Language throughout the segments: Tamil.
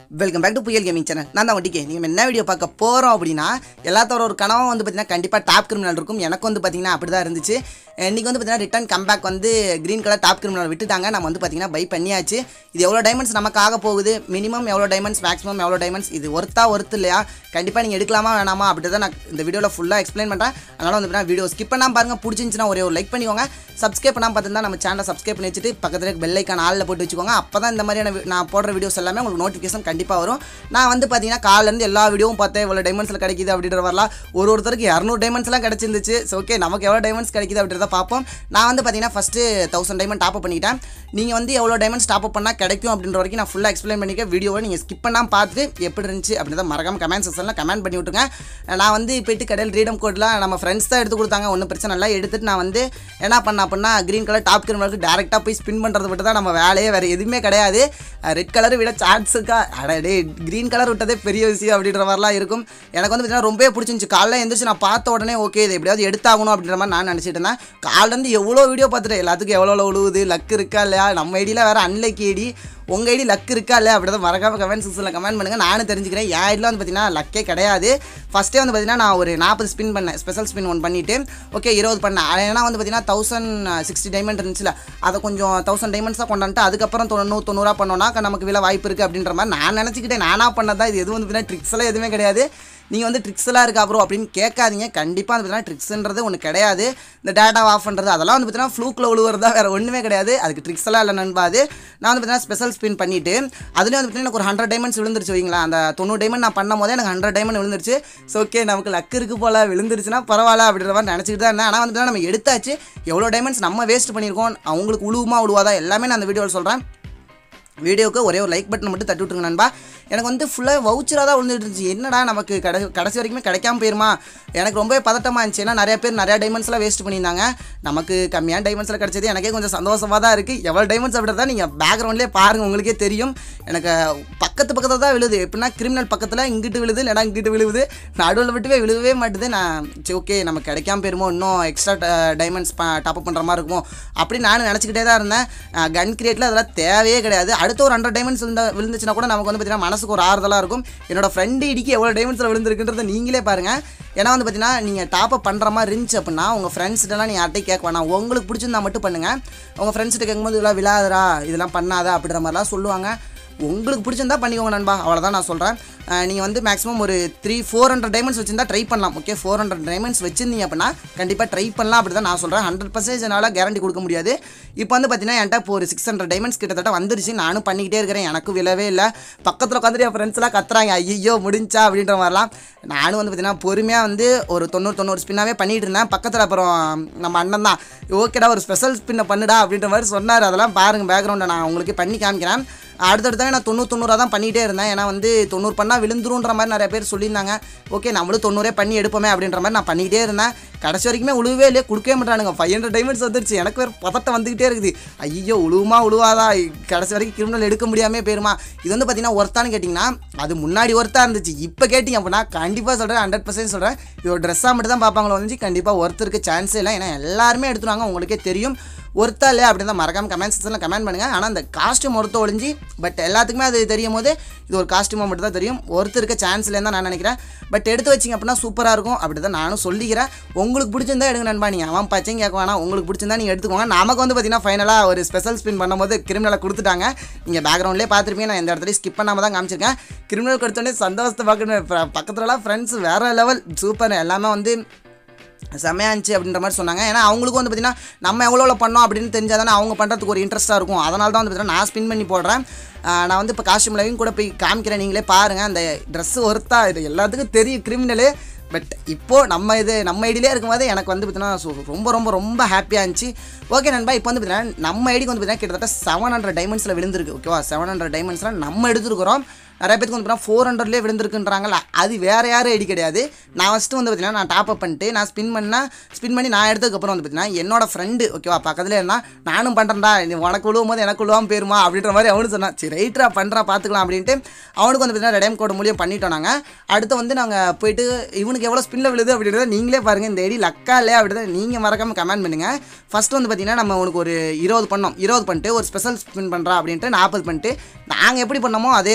welcome back to Puyal gaming channel நான் தான் ஒட்டிக்கே நீங்கள் என்ன வீடியோ பார்க்க போகிறோம் அப்படின்னா எல்லாத்தோட ஒரு கனவும் வந்து பார்த்தீங்கன்னா கண்டிப்பாக டாப் கிரிமினல் இருக்கும் எனக்கு வந்து பார்த்தீங்கன்னா அப்படி தான் இருந்துச்சு இன்றைக்கி வந்து பார்த்தீங்கன்னா ரிட்டன் கம்பேக் வந்து க்ரீன் கலர் டாப் கிரிமினல் விட்டுட்டாங்க நம்ம வந்து பார்த்தீங்கன்னா பை பண்ணியாச்சு இது எவ்வளோ டைமண்ட்ஸ் நமக்கு ஆக போகுது மினிமம் எவ்வளோ டைமண்ட்ஸ் மேக்ஸிமம் எவ்வளோ டைமண்ட்ஸ் இது ஒர்த்தா ஒர்த்து இல்லையா கண்டிப்பாக நீங்கள் எடுக்கலாமா வேணாமா அப்படி தான் நான் இந்த வீடியோவில் ஃபுல்லாக எக்ஸ்பிளைன் பண்ணுறேன் அதனால் வந்து பார்த்தீங்கன்னா வீடியோ ஸ்கிப் பண்ணாமல் பாருங்கள் பிடிச்சிருந்துச்சுன்னா ஒரே ஒரு லைக் பண்ணிக்கோங்க சப்ஸ்கிரைப் பண்ணாமல் பார்த்துருந்தா நம்ம சேனலை சப்ஸ்கிரைப் பண்ணி வச்சுட்டு பக்கத்தில் பெல் ஐக்கான் ஆளில் போட்டு வச்சுக்கோங்க அப்போ தான் இந்த மாதிரியான வி- நான் போடுற வீடியோஸ் எல்லாமே உங்களுக்கு நோட்டிஃபிகேஷன் கண்டிப்பாக வரும் நான் வந்து பார்த்தீங்கன்னா காலேருந்து எல்லா வீடியோவும் பார்த்தேன் இவ்வளோ டைமண்ட்ஸில் கிடைக்குது அப்படின்ற வரலாம் ஒரு ஒருத்தருக்கு இரநூறு டைமண்ட்ஸ்லாம் கிடச்சிருந்துச்சு ஸோ ஓகே நமக்கு எவ்வளோ டைமண்ட்ஸ் கிடைக்குது அப்படின்றத பார்ப்போம் நான் வந்து பார்த்தீங்கன்னா ஃபஸ்ட்டு தௌசண்ட் டைமண்ட் டாப் பண்ணிக்கிட்டேன் நீங்கள் வந்து எவ்வளோ டைமண்ட்ஸ் டாப் பண்ணால் கிடைக்கும் அப்படின்ற வரைக்கும் நான் ஃபுல்லாக எக்ஸ்பிளைன் பண்ணிக்க வீடியோவை நீங்கள் ஸ்கிப் பண்ணாமல் பார்த்துட்டு எப்படி இருந்துச்சு அப்படின்றத மறக்காம கமெண்ட் செக்ஷனில் கமெண்ட் பண்ணி விட்டுருங்க நான் வந்து போயிட்டு கடையில் ரீடம் கோட்லாம் நம்ம ஃப்ரெண்ட்ஸ் தான் எடுத்து கொடுத்தாங்க ஒன்றும் பிரச்சனை இல்லை எடுத்துட்டு நான் வந்து என்ன பண்ண அப்படின்னா க்ரீன் கலர் டாப் கிரிமினலுக்கு டேரெக்டாக போய் ஸ்பின் பண்ணுறது விட்டு தான் நம்ம வேலையே வேறு எதுவுமே கிடையாது ரெட் கலர் விட சான்ஸ் இருக்கா அடே க்ரீன் கலர் விட்டதே பெரிய விஷயம் அப்படின்ற மாதிரிலாம் இருக்கும் எனக்கு வந்து பார்த்தீங்கன்னா ரொம்பவே பிடிச்சிருந்துச்சு காலைல எந்திரிச்சு நான் பார்த்த உடனே ஓகே இது எப்படியாவது எடுத்தாகணும் அப்படின்ற மாதிரி நான் நினச்சிட்டு இருந்தேன் காலிலேருந்து எவ்வளோ வீடியோ பார்த்துட்டேன் எல்லாத்துக்கும் எவ்வளோ உழுவுது லக் இருக்கா இல்லையா நம்ம ஐடியில் வேறு அன்லைக் ஐடி உங்கள் ஐடி லக் இருக்கா இல்லையா அப்படி தான் மறக்காம கமெண்ட் செக்ஷனில் கமெண்ட் பண்ணுங்கள் நானும் தெரிஞ்சுக்கிறேன் என் ஐடியில் வந்து பார்த்தீங்கன்னா லக்கே கிடையாது ஃபஸ்ட்டே வந்து பார்த்தீங்கன்னா நான் ஒரு நாற்பது ஸ்பின் பண்ணேன் ஸ்பெஷல் ஸ்பின் ஒன் பண்ணிவிட்டு ஓகே இருபது பண்ணேன் அது ஏன்னா வந்து பார்த்தீங்கன்னா தௌசண்ட் சிக்ஸ்டி டைமண்ட் இருந்துச்சுல அதை கொஞ்சம் தௌசண்ட் டைமண்ட்ஸாக கொண்டாந்துட்டு அதுக்கப்புறம் தொண்ணூறு தொண்ணூறா பண்ணோன்னா நமக்கு விலை வாய்ப்பு இருக்குது அப்படின்ற மாதிரி நான் நினச்சிக்கிட்டேன் நானாக பண்ணதா இது எதுவும் வந்து பார்த்தீங்கன்னா ட்ரிக்ஸ் எல்லாம் எதுவுமே கிடையாது நீங்கள் வந்து ட்ரிக்ஸ் எல்லாம் இருக்கா ப்ரோ அப்படின்னு கேட்காதீங்க கண்டிப்பாக வந்து பார்த்தீங்கன்னா ட்ரிக்ஸ்ன்றது ஒன்று கிடையாது இந்த டேட்டா ஆஃப் பண்ணுறது அதெல்லாம் வந்து பார்த்தீங்கன்னா ஃப்ளூக்கில் விழுவுறதா வேறு ஒன்றுமே கிடையாது அதுக்கு ட்ரிக்ஸ் எல்லாம் இல்லை நண்பாது நான் வந்து பார்த்தீங்கன்னா ஸ்பெஷல் ஸ்பின் பண்ணிவிட்டு அதுலேயும் வந்து பார்த்தீங்கன்னா எனக்கு ஒரு ஹண்ட்ரட் டைமண்ட்ஸ் விழுந்துருச்சு வைங்களா அந்த தொண்ணூறு டைமண்ட் நான் பண்ணும் போதே எனக்கு ஹண்ட்ரட் டைமண்ட் விழுந்துருச்சு ஸோ ஓகே நமக்கு லக்கு இருக்கு போல விழுந்துருச்சுன்னா பரவாயில்ல அப்படின்ற மாதிரி நினச்சிக்கிட்டு தான் இருந்தேன் ஆனால் வந்து நம்ம எடுத்தாச்சு எவ்வளோ டைமண்ட்ஸ் நம்ம வேஸ்ட் பண்ணியிருக்கோம் அவங்களுக்கு உழுவுமா உழுவாதா எல்லாமே நான் அந்த வீடியோவில் சொல்கிறேன் வீடியோக்கு ஒரே ஒரு லைக் பட்டன் மட்டும் தட்டி விட்டுருங்க நண்பா எனக்கு வந்து ஃபுல்லாக வவுச்சராக தான் விழுந்துட்டு இருந்துச்சு என்னடா நமக்கு கடைசி கடைசி வரைக்குமே கிடைக்காம போயிருமா எனக்கு ரொம்பவே பதட்டமாக இருந்துச்சு ஏன்னா நிறைய பேர் நிறையா டைமண்ட்ஸ்லாம் வேஸ்ட் பண்ணியிருந்தாங்க நமக்கு கம்மியான டைமண்ட்ஸில் கிடச்சது எனக்கே கொஞ்சம் சந்தோஷமாக தான் இருக்குது எவ்வளோ டைமண்ட்ஸ் அப்படின்றத நீங்கள் பேக்ரவுண்ட்லேயே பாருங்கள் உங்களுக்கே தெரியும் எனக்கு பக்கத்து பக்கத்தில் தான் விழுது எப்படின்னா கிரிமினல் பக்கத்தில் இங்கிட்டு விழுது இல்லைனா இங்கிட்டு விழுவுது நடுவில் விட்டுவே விழுவே மாட்டுது நான் சரி ஓகே நமக்கு கிடைக்காம போயிருமோ இன்னும் எக்ஸ்ட்ரா டைமண்ட்ஸ் டாப் அப் பண்ணுற மாதிரி இருக்குமோ அப்படி நானும் நினச்சிக்கிட்டே தான் இருந்தேன் கன் கிரியேட்டில் அதெல்லாம் தேவையே கிடையாது அடுத்த ஒரு ஹண்ட்ரட் டைமண்ட்ஸ் விழுந்த விழுந்துச்சுன்னா கூட நமக்கு வந்து பார்த்தீங்கன்னா மனசுக்கு ஒரு ஆறுதலாக இருக்கும் என்னோட ஃப்ரெண்டு இடிக்கு எவ்வளோ டைமண்ட்ஸில் விழுந்திருக்குன்றதை நீங்களே பாருங்கள் ஏன்னா வந்து பார்த்தீங்கன்னா நீங்கள் டாப் அப் பண்ணுற மாதிரி இருந்துச்சு அப்படின்னா உங்கள் ஃப்ரெண்ட்ஸ்கிட்டலாம் நீங்கள் யார்ட்டையும் கேட்க வேணாம் உங்களுக்கு பிடிச்சிருந்தா மட்டும் பண்ணுங்கள் உங்கள் ஃப்ரெண்ட்ஸ்கிட்ட கேட்கும்போது இதெல்லாம் விழாதரா இதெல்லாம் பண்ணாத அப்படின்ற மாதிரிலாம் சொல்லுவாங்க உங்களுக்கு பிடிச்சிருந்தா பண்ணிக்கோங்க நண்பா அவ்வளோதான் நான் சொல்கிறேன் நீங்கள் வந்து மேக்ஸிமம் ஒரு த்ரீ ஃபோர் ஹண்ட்ரட் டைமண்ட்ஸ் வச்சிருந்தா ட்ரை பண்ணலாம் ஓகே ஃபோர் ஹண்ட்ரட் டைமண்ட்ஸ் வச்சிருந்தீங்க அப்படின்னா கண்டிப்பாக ட்ரை பண்ணலாம் அப்படி தான் நான் சொல்கிறேன் ஹண்ட்ரட் பர்சன்டேஜ் என்னால் கேரண்டி கொடுக்க முடியாது இப்போ வந்து பார்த்தீங்கன்னா என்கிட்ட இப்போ ஒரு சிக்ஸ் ஹண்ட்ரட் டைமண்ட்ஸ் கிட்டத்தட்ட வந்துருச்சு நானும் பண்ணிக்கிட்டே இருக்கிறேன் எனக்கு விழவே இல்லை பக்கத்தில் உட்காந்துட்டு என் ஃப்ரெண்ட்ஸ்லாம் கத்துறாங்க ஐயோ முடிஞ்சா அப்படின்ற மாதிரிலாம் நானும் வந்து பார்த்தீங்கன்னா பொறுமையாக வந்து ஒரு தொண்ணூறு தொண்ணூறு ஸ்பின்னாகவே பண்ணிட்டு இருந்தேன் பக்கத்தில் அப்புறம் நம்ம அண்ணன் தான் ஓகேடா ஒரு ஸ்பெஷல் ஸ்பின்னை பண்ணுடா அப்படின்ற மாதிரி சொன்னார் அதெல்லாம் பாருங்கள் பேக்ரவுண்டை நான் உங்களுக்கு பண்ணி காமிக்கிறேன் அடுத்தடுத்தாவே நான் தொண்ணூறு தொண்ணூறாக தான் பண்ணிகிட்டே இருந்தேன் ஏன்னா வந்து தொண்ணூறு பண்ணால் விழுந்துருன்ற மாதிரி நிறைய பேர் சொல்லியிருந்தாங்க ஓகே நம்மளும் தொண்ணூறே பண்ணி எடுப்போமே அப்படின்ற மாதிரி நான் பண்ணிக்கிட்டே இருந்தேன் கடைசி வரைக்குமே உழுவே இல்லையே கொடுக்கவே மாட்டானுங்க ஃபைவ் ஹண்ட்ரட் டைமண்ட்ஸ் வந்துருச்சு எனக்கு வேறு பதட்டம் வந்துக்கிட்டே இருக்குது ஐயோ உழுவுமா உழுவாதா கடைசி வரைக்கும் கிரிமினல் எடுக்க முடியாமல் போயிருமா இது வந்து பார்த்தீங்கன்னா ஒர்த்தான்னு கேட்டிங்கன்னா அது முன்னாடி ஒர்த்தாக இருந்துச்சு இப்போ கேட்டிங்க அப்படின்னா கண்டிப்பாக சொல்கிறேன் ஹண்ட்ரட் பர்சன்ட் சொல்கிறேன் இது ஒரு ட்ரெஸ்ஸாக மட்டும் தான் பார்ப்பாங்களோ வந்து கண்டிப்பாக ஒர்த் இருக்க சான்ஸே இல்லை ஏன்னா எல்லாருமே எடுத்துருவாங்க உங்களுக்கே தெரியும் ஒருத்தா இல்லையா அப்படின்னு தான் மறக்காம கமெண்ட் செக்ஷனில் கமெண்ட் பண்ணுங்கள் ஆனால் அந்த காஸ்ட்யூம் ஒருத்த ஒழிஞ்சு பட் எல்லாத்துக்குமே அது தெரியும் போது இது ஒரு காஸ்ட்யூமாக மட்டும் தான் தெரியும் ஒருத்தர் இருக்க சான்ஸ் இல்லைன்னு தான் நான் நினைக்கிறேன் பட் எடுத்து வச்சிங்க அப்படின்னா சூப்பராக இருக்கும் அப்படி தான் நானும் சொல்லிக்கிறேன் உங்களுக்கு பிடிச்சிருந்தா எடுங்க நண்பா நீங்கள் அவன் பச்சையும் கேட்க வேணாம் உங்களுக்கு பிடிச்சிருந்தா நீங்கள் எடுத்துக்கோங்க நமக்கு வந்து பார்த்தீங்கன்னா ஃபைனலாக ஒரு ஸ்பெஷல் ஸ்பின் பண்ணும்போது கிரிமினலை கொடுத்துட்டாங்க நீங்கள் பேக்ரவுண்ட்லேயே பார்த்துருப்பீங்க நான் எந்த இடத்துலையும் ஸ்கிப் பண்ணாமல் தான் காமிச்சிருக்கேன் கிரிமினல் கொடுத்தோடனே சந்தோஷத்தை பார்க்கணும் பக்கத்துலலாம் ஃப்ரெண்ட்ஸ் வேறு லெவல் சூப்பர் எல்லாமே வந்து செம்மையா இருந்துச்சு அப்படின்ற மாதிரி சொன்னாங்க ஏன்னா அவங்களுக்கும் வந்து பார்த்தீங்கன்னா நம்ம எவ்வளோ பண்ணோம் அப்படின்னு தெரிஞ்சால் தானே அவங்க பண்ணுறதுக்கு ஒரு இன்ட்ரெஸ்ட்டாக இருக்கும் அதனால தான் வந்து பார்த்தீங்கன்னா நான் ஸ்பின் பண்ணி போடுறேன் ஆஹ் நான் வந்து இப்போ காஸ்டியூம் லைவும் கூட போய் காமிக்கிறேன் நீங்களே பாருங்கள் அந்த ட்ரெஸ் ஒர்த்தா இது எல்லாத்துக்கும் தெரியும் கிரிமினலு பட் இப்போது நம்ம இது நம்ம ஐடியிலே இருக்கும்போது எனக்கு வந்து பார்த்தீங்கன்னா சு- ரொம்ப ரொம்ப ரொம்ப ஹாப்பியாக இருந்துச்சு ஓகே நண்பா இப்போ வந்து பார்த்தீங்கன்னா நம்ம ஐடிக்கு வந்து பார்த்தீங்கன்னா கிட்டத்தட்ட செவன் ஹண்ட்ரட் டைமண்ட்ஸில் விழுந்திருக்கு ஓகேவா செவன் ஹண்ட்ரட் டைமண்ட்ஸ்லாம் நம்ம எடுத்துருக்குறோம் நிறைய பேருக்கு வந்து பார்த்தீங்கன்னா ஃபோர் ஹண்ட்ரட்லேயே விழுந்திருக்குன்றாங்கல்ல அது வேறு யாரும் ஐடி கிடையாது நான் ஃபஸ்ட்டு வந்து பார்த்தீங்கன்னா நான் டாப் அப் பண்ணிட்டு நான் ஸ்பின் பண்ணால் ஸ்பின் பண்ணி நான் எடுத்ததுக்கப்புறம் வந்து பார்த்தீங்கன்னா என்னோட ஃப்ரெண்டு ஓகேவா பக்கத்தில் இருந்தால் நானும் பண்ணுறேன்டா நீ உனக்கு விழுவும் போது எனக்கு விழுவாமல் போயிருமா அப்படின்ற மாதிரி அவனு சொன்னான் சரி ரைட்ரா பண்ணுறா பார்த்துக்கலாம் அப்படின்ட்டு அவனுக்கு வந்து பார்த்தீங்கன்னா ரெடைம் கோடு மூலியம் பண்ணிட்டோம் நாங்கள் அடுத்து வந்து நாங்கள் போயிட்டு இவனுக்கு எவ்வளோ ஸ்பின்னில் விழுது அப்படின்றத நீங்களே பாருங்கள் இந்த ஐடி லக்கா இல்லையா அப்படின்றத நீங்கள் மறக்காமல் கமெண்ட் பண்ணுங்கள் ஃபஸ்ட்டு வந்து பார்த்தீங்கன்னா நம்ம உனக்கு ஒரு இருபது பண்ணோம் இருபது பண்ணிட்டு ஒரு ஸ்பெஷல் ஸ்பின் பண்ணுறா அப்படின்ட்டு நாற்பது பண்ணிட்டு நாங்கள் எப்படி பண்ணோமோ அதே தான் உனக்கு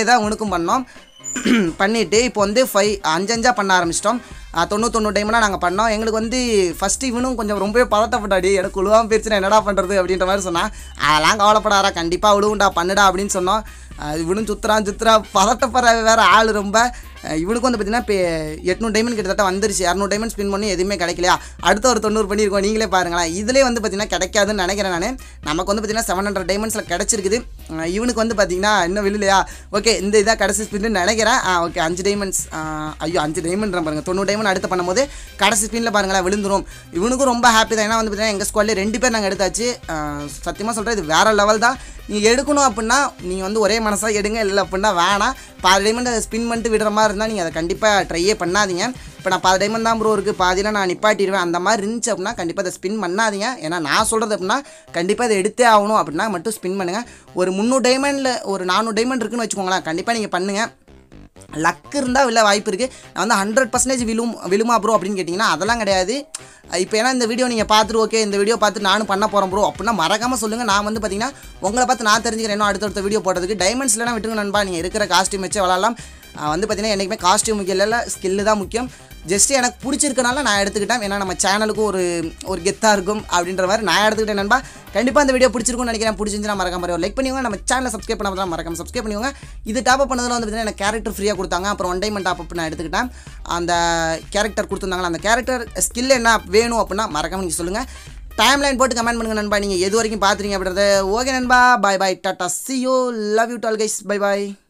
டைமண்டும் பண்ணோம் பண்ணிவிட்டு இப்போ வந்து ஃபைவ் அஞ்சு அஞ்சா பண்ண ஆரம்பிச்சிட்டோம் தொண்ணூறு தொண்ணூறு டைம்லாம் நாங்கள் பண்ணோம் எங்களுக்கு வந்து ஃபஸ்ட்டு இவனும் கொஞ்சம் ரொம்பவே பதட்டப்பட்டாடி எனக்கு உழுவாமல் போயிடுச்சுன்னா என்னடா பண்ணுறது அப்படின்ற மாதிரி சொன்னான் அதெல்லாம் கவலைப்படாரா கண்டிப்பாக உழுவுண்டா பண்ணுடா அப்படின்னு சொன்னோம் அஹ் இவனும் சுத்துறான் சுத்துறா பதட்டப்படுற வேறு ஆள் ரொம்ப அஹ் இவனுக்கு வந்து பார்த்தீங்கன்னா இப்போ எட்நூறு டைமண்ட் கிட்டத்தட்ட வந்துருச்சு இரநூறு டைமண்ட் ஸ்பின் பண்ணி எதுவுமே கிடைக்கலையா அடுத்த ஒரு தொண்ணூறு பண்ணியிருக்கோம் நீங்களே பாருங்களேன் இதிலே வந்து பார்த்தீங்கன்னா கிடைக்காதுன்னு நினைக்கிறேன் நான் நமக்கு வந்து பார்த்தீங்கன்னா செவன் ஹண்ட்ரட் டைமண்ட்ஸில் கிடச்சிருக்குது அஹ் இவனுக்கு வந்து பார்த்தீங்கன்னா இன்னும் விழுலையா ஓகே இந்த இதாக கடைசி ஸ்பின்னு நினைக்கிறேன் ஆ ஓகே அஞ்சு டைமண்ட்ஸ் ஐயோ அஞ்சு டைமண்ட் பாருங்க தொண்ணூறு டைமண்ட் அடுத்து பண்ணும்போது கடைசி ஸ்பின்னில் பாருங்களேன் விழுந்துரும் இவனுக்கும் ரொம்ப ஹாப்பி தான் ஏன்னா வந்து பார்த்தீங்கன்னா எங்கள் ஸ்குவாட்லேயே ரெண்டு பேர் நாங்கள் எடுத்தாச்சு சத்தியமாக சொல்கிறேன் இது வேறு லெவல் தான் நீங்கள் எடுக்கணும் அப்படின்னா நீங்கள் வந்து ஒரே மனசாக எடுங்க இல்லை அப்படின்னா வேணாம் பாதி டைமண்ட் அதை ஸ்பின் பண்ணிட்டு விடுற மாதிரி இருந்தால் நீங்கள் அதை கண்டிப்பாக ட்ரையே பண்ணாதீங்க இப்போ நான் பாதி டைமண்ட் தான் ப்ரோ இருக்குது பாதியில் நான் நிப்பாட்டிடுவேன் அந்த மாதிரி இருந்துச்சு அப்படின்னா கண்டிப்பாக அதை ஸ்பின் பண்ணாதீங்க ஏன்னா நான் சொல்கிறது அப்படின்னா கண்டிப்பாக அதை எடுத்தே ஆகணும் அப்படின்னா மட்டும் ஸ்பின் பண்ணுங்கள் ஒரு முந்நூறு டைமண்டில் ஒரு நானூறு டைமண்ட் இருக்குன்னு வச்சுக்கோங்களேன் கண்டிப்பாக நீங்கள் பண்ணுங்கள் லக் இருந்தால் விழ வாய்ப்பு இருக்குது நான் வந்து ஹண்ட்ரட் பர்சன்டேஜ் விழும் விழுமா ப்ரோ அப்படின்னு கேட்டிங்கன்னா அதெல்லாம் கிடையாது இப்போ ஏன்னா இந்த வீடியோ நீங்கள் பார்த்துட்டு ஓகே இந்த வீடியோ பார்த்து நானும் பண்ண போகிறேன் ப்ரோ அப்படின்னா மறக்காமல் சொல்லுங்கள் நான் வந்து பார்த்தீங்கன்னா உங்களை பார்த்து நான் தெரிஞ்சுக்கிறேன் இன்னும் அடுத்தடுத்த வீடியோ போடுறதுக்கு டைமண்ட்ஸ்லாம் விட்டுருங்க நண்பா நீங்கள் இருக்கிற காஸ்டியூம் வச்சு விளாட்லாம் ஆஹ் வந்து பார்த்தீங்கன்னா என்றைக்குமே காஸ்டியூம் முக்கியம் இல்லை ஸ்கில்லு தான் முக்கியம் ஜஸ்ட் எனக்கு பிடிச்சிருக்கனால நான் எடுத்துக்கிட்டேன் ஏன்னா நம்ம சேனலுக்கும் ஒரு ஒரு கெத்தாக இருக்கும் அப்படின்ற மாதிரி நான் எடுத்துக்கிட்டேன் நண்பா கண்டிப்பாக அந்த வீடியோ பிடிச்சிருக்கும்னு நினைக்கிறேன் பிடிச்சிருந்துச்சு மறக்காம ஒரு லைக் பண்ணிக்கோங்க நம்ம சேனலை சப்ஸ்கிரைப் பண்ண மறக்காம சப்ஸ்கிரைப் பண்ணிக்கோங்க இது டாப் அப் பண்ணதில் வந்து பார்த்தீங்கன்னா எனக்கு கேரக்டர் ஃப்ரீயாக கொடுத்தாங்க அப்புறம் ஒன் டைம் டாப் அப் நான் எடுத்துக்கிட்டேன் அந்த கேரக்டர் கொடுத்துருந்தாங்களா அந்த கேரக்டர் ஸ்கில் என்ன வேணும் அப்படின்னா மறக்காம நீங்கள் சொல்லுங்கள் டைம் லைன் போட்டு கமெண்ட் பண்ணுங்க நண்பா நீங்கள் எது வரைக்கும் பார்த்துறீங்க அப்படின்றத ஓகே நண்பா bye bye tata see you love you all guys bye bye